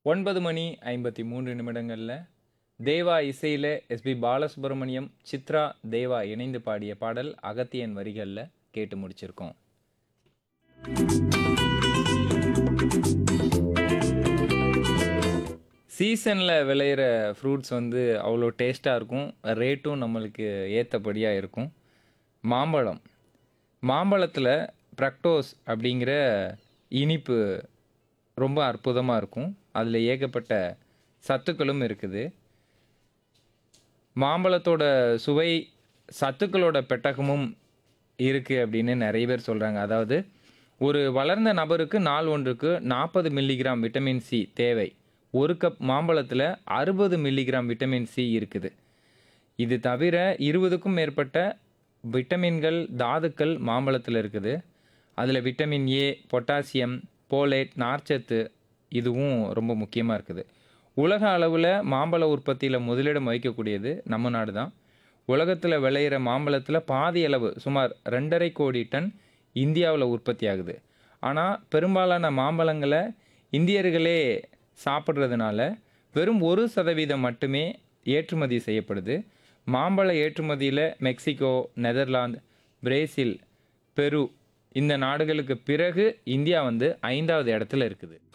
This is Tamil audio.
ஒன்பது மணி ஐம்பத்தி மூன்று நிமிடங்களில் தேவா இசையில் எஸ்பி பாலசுப்ரமணியம் சித்ரா தேவா இணைந்து பாடிய பாடல் அகத்தியன் வரிகளில் கேட்டு முடிச்சிருக்கோம் சீசனில் விளையிற ஃப்ரூட்ஸ் வந்து அவ்வளோ டேஸ்ட்டாக இருக்கும் ரேட்டும் நம்மளுக்கு ஏற்றபடியாக இருக்கும் மாம்பழம் மாம்பழத்தில் பிரக்டோஸ் அப்படிங்கிற இனிப்பு ரொம்ப அற்புதமாக இருக்கும் அதில் ஏகப்பட்ட சத்துக்களும் இருக்குது மாம்பழத்தோட சுவை சத்துக்களோட பெட்டகமும் இருக்குது அப்படின்னு நிறைய பேர் சொல்கிறாங்க அதாவது ஒரு வளர்ந்த நபருக்கு நாள் ஒன்றுக்கு நாற்பது மில்லிகிராம் விட்டமின் சி தேவை ஒரு கப் மாம்பழத்தில் அறுபது மில்லிகிராம் விட்டமின் சி இருக்குது இது தவிர இருபதுக்கும் மேற்பட்ட விட்டமின்கள் தாதுக்கள் மாம்பழத்தில் இருக்குது அதில் விட்டமின் ஏ பொட்டாசியம் போலேட் நார்ச்சத்து இதுவும் ரொம்ப முக்கியமாக இருக்குது உலக அளவில் மாம்பழ உற்பத்தியில் முதலிடம் வகிக்கக்கூடியது நம்ம நாடு தான் உலகத்தில் விளையிற மாம்பழத்தில் பாதி அளவு சுமார் ரெண்டரை கோடி டன் இந்தியாவில் உற்பத்தி ஆகுது ஆனால் பெரும்பாலான மாம்பழங்களை இந்தியர்களே சாப்பிட்றதுனால வெறும் ஒரு சதவீதம் மட்டுமே ஏற்றுமதி செய்யப்படுது மாம்பழ ஏற்றுமதியில் மெக்சிகோ நெதர்லாந்து பிரேசில் பெரு இந்த நாடுகளுக்கு பிறகு இந்தியா வந்து ஐந்தாவது இடத்துல இருக்குது